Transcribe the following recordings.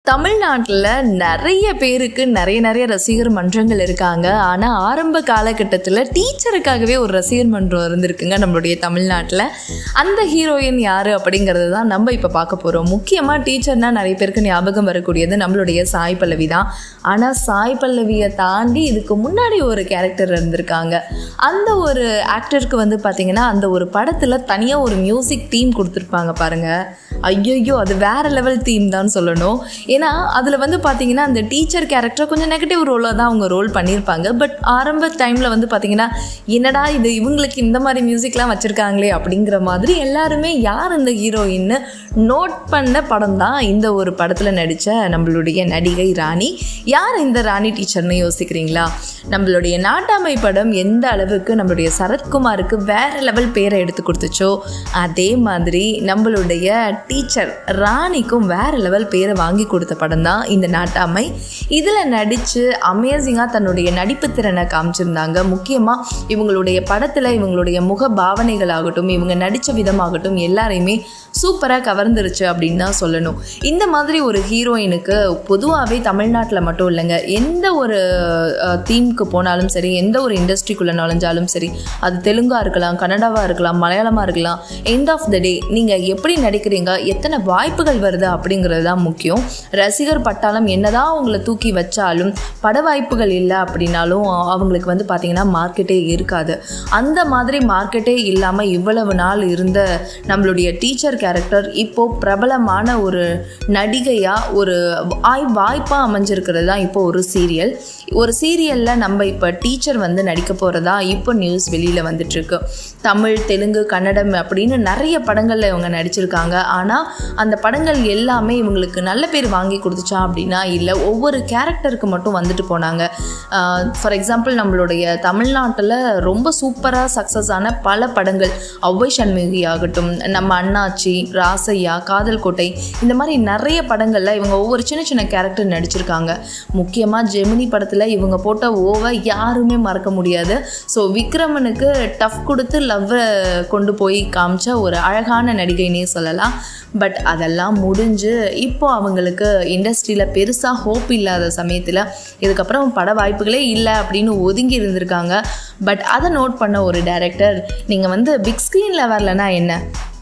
தமிழ்நாட்டில் நிறைய பேருக்கு நிறைய நிறைய ரசிகர் மன்றங்கள் இருக்காங்க ஆனால் ஆரம்ப காலகட்டத்தில் டீச்சருக்காகவே ஒரு ரசிகர் மன்றம் இருந்திருக்குங்க நம்மளுடைய தமிழ்நாட்டில் அந்த ஹீரோயின் யார் அப்படிங்கிறது தான் நம்ம இப்போ பார்க்க போகிறோம் முக்கியமாக டீச்சர்னால் நிறைய பேருக்கு ஞாபகம் வரக்கூடியது நம்மளுடைய சாய் பல்லவி தான் ஆனால் சாய் பல்லவியை தாண்டி இதுக்கு முன்னாடி ஒரு கேரக்டர் இருந்திருக்காங்க அந்த ஒரு ஆக்டருக்கு வந்து பார்த்திங்கன்னா அந்த ஒரு படத்தில் தனியாக ஒரு மியூசிக் தீம் கொடுத்துருப்பாங்க பாருங்கள் ஐயோ அது வேற லெவல் தீம் தான் சொல்லணும் ஏன்னா அதில் வந்து பார்த்தீங்கன்னா அந்த டீச்சர் கேரக்டர் கொஞ்சம் நெகட்டிவ் ரோலாக தான் அவங்க ரோல் பண்ணியிருப்பாங்க பட் ஆரம்ப டைமில் வந்து பார்த்தீங்கன்னா என்னடா இது இவங்களுக்கு இந்த மாதிரி மியூசிக்லாம் வச்சுருக்காங்களே அப்படிங்கிற மாதிரி எல்லாருமே யார் இந்த ஹீரோயின்னு நோட் பண்ண படம் தான் இந்த ஒரு படத்தில் நடித்த நம்மளுடைய நடிகை ராணி யார் இந்த ராணி டீச்சர்னு யோசிக்கிறீங்களா நம்மளுடைய நாட்டாமை படம் எந்த அளவுக்கு நம்மளுடைய சரத்குமாருக்கு வேற லெவல் பேரை எடுத்து கொடுத்துச்சோ அதே மாதிரி நம்மளுடைய டீச்சர் ராணிக்கும் வேற லெவல் பேரை வாங்கி கொடுத்த படம் தான் இந்த நாட்டாமை இதில் நடித்து அமேசிங்காக தன்னுடைய நடிப்பு திறனை காமிச்சிருந்தாங்க முக்கியமாக இவங்களுடைய படத்தில் இவங்களுடைய முக பாவனைகளாகட்டும் இவங்க நடித்த விதமாகட்டும் எல்லாரையுமே சூப்பராக கவர்ந்துருச்சு அப்படின்னு தான் சொல்லணும் இந்த மாதிரி ஒரு ஹீரோயினுக்கு பொதுவாகவே தமிழ்நாட்டில் மட்டும் இல்லைங்க எந்த ஒரு தீமுக்கு போனாலும் சரி எந்த ஒரு இண்டஸ்ட்ரிக்குள்ளே நுழைஞ்சாலும் சரி அது தெலுங்காக இருக்கலாம் கன்னடாவாக இருக்கலாம் மலையாளமாக இருக்கலாம் எண்ட் ஆஃப் த டே நீங்கள் எப்படி நடிக்கிறீங்க எத்தனை வாய்ப்புகள் வருது அப்படிங்கிறது தான் முக்கியம் ரசிகர் பட்டாளம் என்னதான் அவங்கள தூக்கி வச்சாலும் பட வாய்ப்புகள் இல்லை அப்படின்னாலும் அவங்களுக்கு வந்து பார்த்திங்கன்னா மார்க்கெட்டே இருக்காது அந்த மாதிரி மார்க்கெட்டே இல்லாமல் இவ்வளவு நாள் இருந்த நம்மளுடைய டீச்சர் கேரக்டர் இப்போது பிரபலமான ஒரு நடிகையாக ஒரு வாய் வாய்ப்பாக அமைஞ்சிருக்கிறது தான் இப்போ ஒரு சீரியல் ஒரு சீரியலில் நம்ம இப்போ டீச்சர் வந்து நடிக்க போகிறதா இப்போ நியூஸ் வெளியில் வந்துட்டுருக்கு தமிழ் தெலுங்கு கன்னடம் அப்படின்னு நிறைய படங்களில் இவங்க நடிச்சிருக்காங்க ஆனால் அந்த படங்கள் எல்லாமே இவங்களுக்கு நல்ல பேர் வாங்கி கொடுத்துச்சா அப்படின்னா இல்லை ஒவ்வொரு கேரக்டருக்கு மட்டும் வந்துட்டு போனாங்க ஃபார் எக்ஸாம்பிள் நம்மளுடைய தமிழ்நாட்டில் ரொம்ப சூப்பராக சக்ஸஸ் ஆன பல படங்கள் ஒவ்வை சண்முகி ஆகட்டும் நம்ம அண்ணாச்சி ராசையா காதல் கோட்டை இந்த மாதிரி நிறைய படங்களில் இவங்க ஒவ்வொரு சின்ன சின்ன கேரக்டர் நடிச்சிருக்காங்க முக்கியமாக ஜெமினி படத்தில் இவங்க போட்ட ஓவை யாருமே மறக்க முடியாது ஸோ விக்ரமனுக்கு டஃப் கொடுத்து லவ்வை கொண்டு போய் காமிச்ச ஒரு அழகான நடிகைனே சொல்லலாம் பட் அதெல்லாம் முடிஞ்சு இப்போ அவங்களுக்கு இண்டஸ்ட்ரியில் பெருசாக ஹோப் இல்லாத சமயத்தில் இதுக்கப்புறம் பட வாய்ப்புகளே இல்லை அப்படின்னு ஒதுங்கி இருந்திருக்காங்க பட் அதை நோட் பண்ண ஒரு டைரக்டர் நீங்கள் வந்து பிக் ஸ்க்ரீனில் வரலன்னா என்ன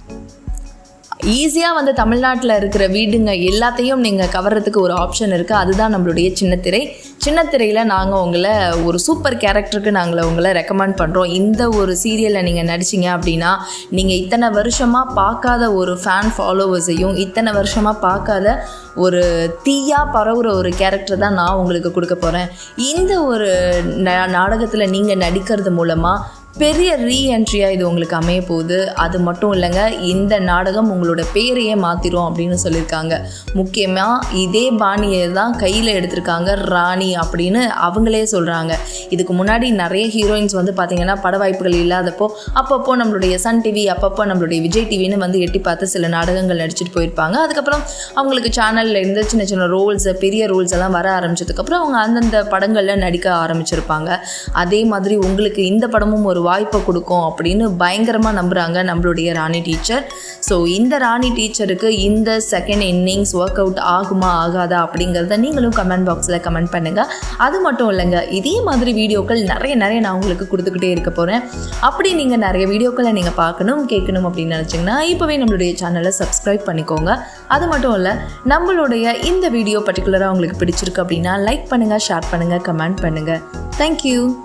ஈஸியாக வந்து தமிழ்நாட்டில் இருக்கிற வீடுங்க எல்லாத்தையும் நீங்கள் கவர்றதுக்கு ஒரு ஆப்ஷன் இருக்குது அதுதான் நம்மளுடைய சின்னத்திரை சின்னத்திரையில் நாங்கள் உங்களை ஒரு சூப்பர் கேரக்டருக்கு நாங்கள் உங்களை ரெக்கமெண்ட் பண்ணுறோம் இந்த ஒரு சீரியலில் நீங்கள் நடிச்சிங்க அப்படின்னா நீங்கள் இத்தனை வருஷமாக பார்க்காத ஒரு ஃபேன் ஃபாலோவர்ஸையும் இத்தனை வருஷமாக பார்க்காத ஒரு தீயாக பரவுகிற ஒரு கேரக்டர் தான் நான் உங்களுக்கு கொடுக்க போகிறேன் இந்த ஒரு நாடகத்தில் நீங்கள் நடிக்கிறது மூலமாக பெரிய ரீஎன்ட்ரியாக இது உங்களுக்கு அமைய போகுது அது மட்டும் இல்லைங்க இந்த நாடகம் உங்களோட பேரையே மாற்றிடும் அப்படின்னு சொல்லியிருக்காங்க முக்கியமாக இதே பாணியை தான் கையில் எடுத்திருக்காங்க ராணி அப்படின்னு அவங்களே சொல்கிறாங்க இதுக்கு முன்னாடி நிறைய ஹீரோயின்ஸ் வந்து பார்த்திங்கன்னா பட வாய்ப்புகள் இல்லாதப்போ அப்பப்போ நம்மளுடைய சன் டிவி அப்பப்போ நம்மளுடைய விஜய் டிவின்னு வந்து எட்டி பார்த்து சில நாடகங்கள் நடிச்சிட்டு போயிருப்பாங்க அதுக்கப்புறம் அவங்களுக்கு சேனலில் இருந்து சின்ன சின்ன ரோல்ஸ் பெரிய ரோல்ஸ் எல்லாம் வர ஆரம்பிச்சதுக்கப்புறம் அவங்க அந்தந்த படங்களில் நடிக்க ஆரம்பிச்சிருப்பாங்க அதே மாதிரி உங்களுக்கு இந்த படமும் ஒரு வாய்ப்பை கொடுக்கும் அப்படின்னு பயங்கரமாக நம்புகிறாங்க நம்மளுடைய ராணி டீச்சர் ஸோ இந்த ராணி டீச்சருக்கு இந்த செகண்ட் இன்னிங்ஸ் ஒர்க் அவுட் ஆகுமா ஆகாதா அப்படிங்கிறத நீங்களும் கமெண்ட் பாக்ஸில் கமெண்ட் பண்ணுங்கள் அது மட்டும் இல்லைங்க இதே மாதிரி வீடியோக்கள் நிறைய நிறைய நான் உங்களுக்கு கொடுத்துக்கிட்டே இருக்க போகிறேன் அப்படி நீங்கள் நிறைய வீடியோக்களை நீங்கள் பார்க்கணும் கேட்கணும் அப்படின்னு நினச்சிங்கன்னா இப்போவே நம்மளுடைய சேனலை சப்ஸ்கிரைப் பண்ணிக்கோங்க அது மட்டும் இல்லை நம்மளுடைய இந்த வீடியோ பர்டிகுலராக உங்களுக்கு பிடிச்சிருக்கு அப்படின்னா லைக் பண்ணுங்கள் ஷேர் பண்ணுங்கள் கமெண்ட் பண்ணுங்கள் தேங்க்யூ